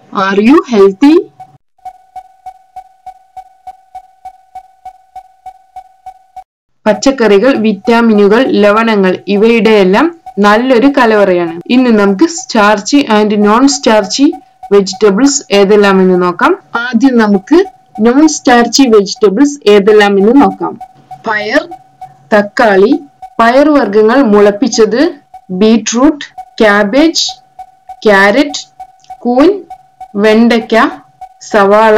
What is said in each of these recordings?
are you healthy പച്ചക്കറികൾ വിറ്റാമിനുകൾ ലവണങ്ങൾ ഇവയുടെയെല്ലാം നല്ലൊരു കലവറയാണ് ഇന്ന് നമുക്ക് starchy and non starchy vegetables ഏതെല്ലാം എന്ന് നോക്കാം ആദ്യം നമുക്ക് നോൺ സ്റ്റാർച്ചി വെജിറ്റബിൾസ് ഏതെല്ലാം എന്ന് നോക്കാം പയർ തക്കാളി പയറുവർഗ്ഗങ്ങൾ മുളപ്പിച്ചത് ബീട്രൂട്ട് ക്യാബേജ് ക്യാരറ്റ് കൂൻ വെണ്ടയ്ക്ക സവാള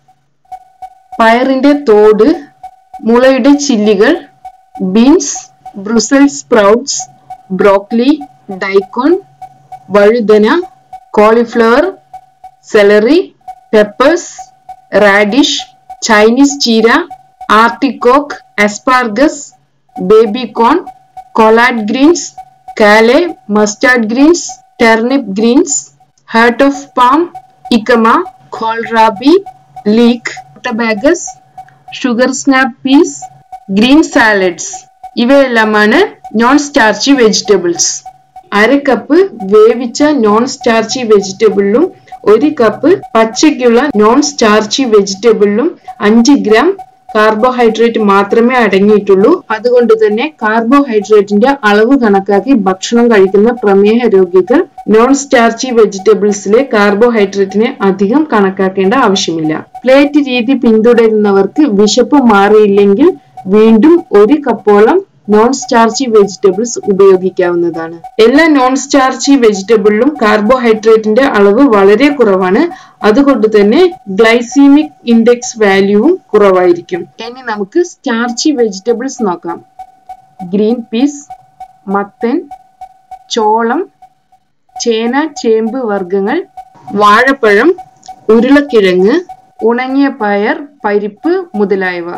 പയറിന്റെ തോട് മുളയുടെ ചില്ലികൾ beans Brussels sprouts broccoli daikon വഴുതന cauliflower celery peppers radish Chinese ചീര artichoke asparagus baby corn collard greens kale mustard greens turnip greens heart of palm jicama kohlrabi leek rutabagas sugar snap peas green salads ഇവയെല്ലാമാണ് non starchy vegetables അര cup വേവിച്ച non starchy വെജിറ്റബിളിലും ഒരു cup പച്ചയ്ക്കുള്ള non starchy വെജിറ്റബിളിലും അഞ്ച് gram carbohydrate മാത്രമേ അടങ്ങിയിട്ടുള്ളൂ അതുകൊണ്ട് തന്നെ കാർബോഹൈഡ്രേറ്റിന്റെ അളവ് കണക്കാക്കി ഭക്ഷണം കഴിക്കുന്ന പ്രമേഹ രോഗികൾ നോൺ സ്റ്റാർച്ചി വെജിറ്റബിൾസിലെ കാർബോഹൈഡ്രേറ്റിനെ അധികം കണക്കാക്കേണ്ട ആവശ്യമില്ല പ്ലേറ്റ് രീതി പിന്തുടരുന്നവർക്ക് വിശപ്പ് മാറിയില്ലെങ്കിൽ വീണ്ടും ഒരു കപ്പോളം നോൺ സ്റ്റാർച്ചി വെജിറ്റബിൾസ് ഉപയോഗിക്കാവുന്നതാണ് എല്ലാ നോൺ സ്റ്റാർച്ചി വെജിറ്റബിളിലും കാർബോഹൈഡ്രേറ്റിന്റെ അളവ് വളരെ കുറവാണ് അതുകൊണ്ട് തന്നെ ഗ്ലൈസീമിക് ഇൻഡെക്സ് വാല്യൂവും കുറവായിരിക്കും ഇനി നമുക്ക് സ്റ്റാർച്ചി വെജിറ്റബിൾസ് നോക്കാം ഗ്രീൻ പീസ് മത്തൻ ചോളം ചേന ചേമ്പ് വർഗ്ഗങ്ങൾ വാഴപ്പഴം ഉരുളക്കിഴങ്ങ് ഉണങ്ങിയ പയർ പരിപ്പ് മുതലായവ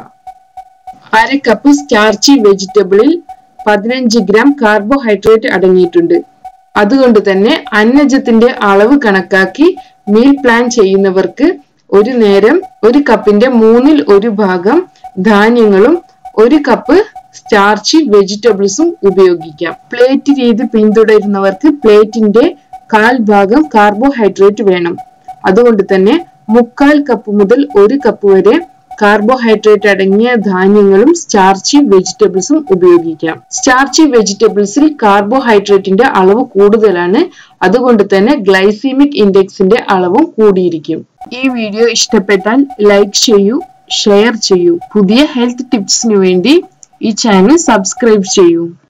അര കപ്പ് സ്റ്റാർച്ചി വെജിറ്റബിളിൽ പതിനഞ്ച് ഗ്രാം കാർബോഹൈഡ്രേറ്റ് അടങ്ങിയിട്ടുണ്ട് അതുകൊണ്ട് തന്നെ അന്നജത്തിന്റെ അളവ് കണക്കാക്കി മീൽ പ്ലാൻ ചെയ്യുന്നവർക്ക് ഒരു നേരം ഒരു കപ്പിന്റെ മൂന്നിൽ ഒരു ഭാഗം ധാന്യങ്ങളും ഒരു കപ്പ് സ്റ്റാർച്ചി വെജിറ്റബിൾസും ഉപയോഗിക്കാം പ്ലേറ്റ് രീതി പിന്തുടരുന്നവർക്ക് പ്ലേറ്റിന്റെ കാൽ ഭാഗം കാർബോഹൈഡ്രേറ്റ് വേണം അതുകൊണ്ട് തന്നെ മുക്കാൽ കപ്പ് മുതൽ ഒരു കപ്പ് വരെ കാർബോഹൈഡ്രേറ്റ് അടങ്ങിയ ധാന്യങ്ങളും സ്റ്റാർച്ചി വെജിറ്റബിൾസും ഉപയോഗിക്കാം സ്റ്റാർച്ചി വെജിറ്റബിൾസിൽ കാർബോഹൈഡ്രേറ്റിന്റെ അളവ് കൂടുതലാണ് അതുകൊണ്ട് തന്നെ ഗ്ലൈസീമിക് ഇൻഡെക്സിന്റെ അളവും കൂടിയിരിക്കും ഈ വീഡിയോ ഇഷ്ടപ്പെട്ടാൽ ലൈക്ക് ചെയ്യൂ ഷെയർ ചെയ്യൂ പുതിയ ഹെൽത്ത് ടിപ്സിനു വേണ്ടി ഈ ചാനൽ സബ്സ്ക്രൈബ് ചെയ്യൂ